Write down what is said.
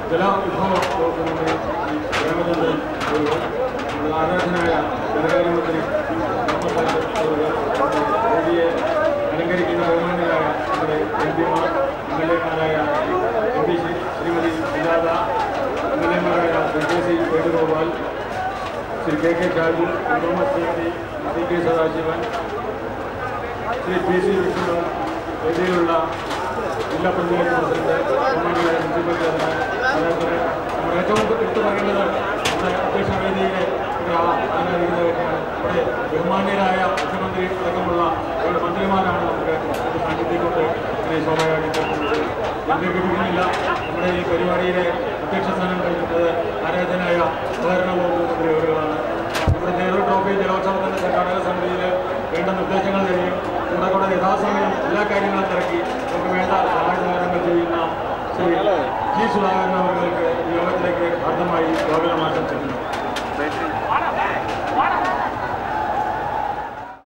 ജലവിഭവ വകുപ്പ് മന്ത്രി ശ്രീ രാമചന്ദ്രൻ അവരുകൾ നമ്മുടെ ആരാധനായ ധനകാര്യമന്ത്രി തോമസ് അവരുകൾ വേദിയെ അലങ്കരിക്കുന്ന ബഹുമാന്യരായ നമ്മുടെ എം പിമാർ എം എൽ എമാരായ M P Shrimati Sujatha M L എമാരായ Shri K C Venugopal Shri K K Shaju Thomas ചേർത്തി C K Sadasivan Shri P C Vishnu വേദിയിലുള്ള ജില്ലാ പഞ്ചായത്ത് പ്രസിഡന്റ് ബഹുമാനിയായ മുനിസിപ്പൽ ചെയർമാൻ അതേപോലെ നമ്മൾ ഏറ്റവും എടുത്തു പറയേണ്ടത് നമ്മുടെ അധ്യക്ഷ വേദിയിലെ ഒരു ആ- ആരാധിക്കുന്ന വ്യക്തിയാണ് ഇവിടെ ബഹുമാന്യരായ മുഖ്യമന്ത്രി അടക്കമുള്ള നമ്മുടെ മന്ത്രിമാരാണ് നമുക്ക് ഇത് സാന്നിധ്യം കൊണ്ട് ഇതിനെ ശോഭയാക്കി തരുന്നത് ലഭ്യപ്പെടുന്നില്ല നമ്മുടെ ഈ പരിപാടിയിലെ അധ്യക്ഷ സ്ഥാനം വഹിക്കുന്നത് ആരാധനായ സഹകരണ വകുപ്പ് മന്ത്രി അവരുകളാണ് നമ്മുടെ നെഹ്റു ട്രോഫി ജലോത്സവത്തിന്റെ സംഘാടക സമിതിയിൽ വേണ്ട നിർദ്ദേശങ്ങൾ തരികയും കൂടെ കൂടെ യഥാസമയം എല്ലാ കാര്യങ്ങളും തിരക്കി നമുക്ക് വേണ്ട സഹായ സഹകരണങ്ങൾ ചെയ്യുന്ന ശ്രീ ജി സുധാകരൻ അവർക്ക് യോഗത്തിലേക്ക് ഹാർദമായി സ്വാഗതം ആശംസിക്കുന്നു